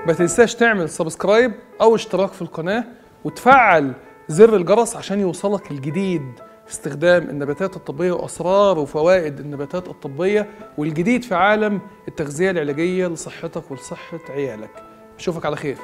ما تنساش تعمل سبسكرايب او اشتراك في القناة وتفعل زر الجرس عشان يوصلك الجديد في استخدام النباتات الطبية وأسرار وفوائد النباتات الطبية والجديد في عالم التغذية العلاجية لصحتك ولصحة عيالك أشوفك على خير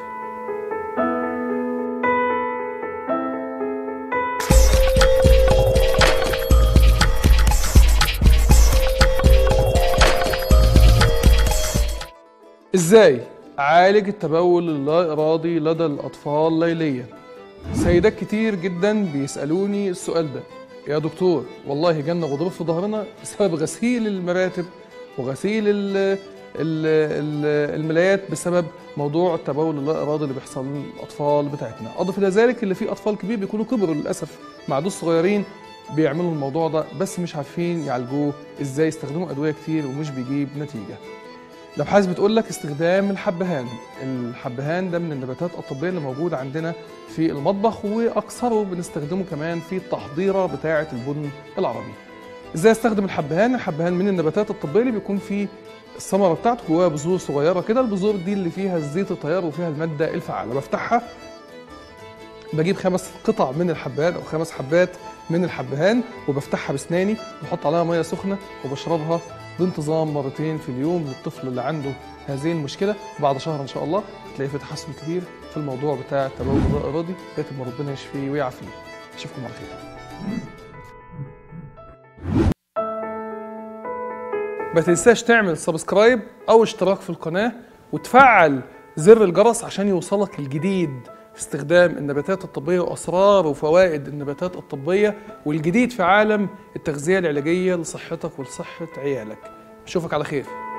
ازاي اعالج التبول اللا ارادي لدى الاطفال ليليا سيدات كتير جدا بيسالوني السؤال ده يا دكتور والله جالنا غضروف في ظهرنا بسبب غسيل المراتب وغسيل ال ال ال الملايات بسبب موضوع التبول اللا ارادي اللي بيحصل للاطفال بتاعتنا اضف الى ذلك اللي في اطفال كبير بيكونوا كبروا للاسف مع دول صغيرين بيعملوا الموضوع ده بس مش عارفين يعالجوه ازاي يستخدموا ادويه كتير ومش بيجيب نتيجه الابحاث بتقول لك استخدام الحبهان الحبهان ده من النباتات الطبيه اللي موجوده عندنا في المطبخ واكثره بنستخدمه كمان في التحضيره بتاعه البن العربي ازاي استخدم الحبهان الحبهان من النباتات الطبيه اللي بيكون فيه الثمره بتاعته جواها بذور صغيره كده البذور دي اللي فيها الزيت الطيار وفيها الماده الفعاله بفتحها بجيب خمس قطع من الحبهان او خمس حبات من الحبهان وبفتحها باسناني بحط عليها ميه سخنه وبشربها بانتظام مرتين في اليوم للطفل اللي عنده هذه المشكله بعد شهر ان شاء الله تلاقي في تحسن كبير في الموضوع بتاع التبول اللا ارادي لغايه ما ربنا يشفيه ويعافيه اشوفكم على خير ما تنساش تعمل سبسكرايب او اشتراك في القناه وتفعل زر الجرس عشان يوصلك الجديد في استخدام النباتات الطبية وأسرار وفوائد النباتات الطبية والجديد في عالم التغذية العلاجية لصحتك ولصحة عيالك أشوفك على خير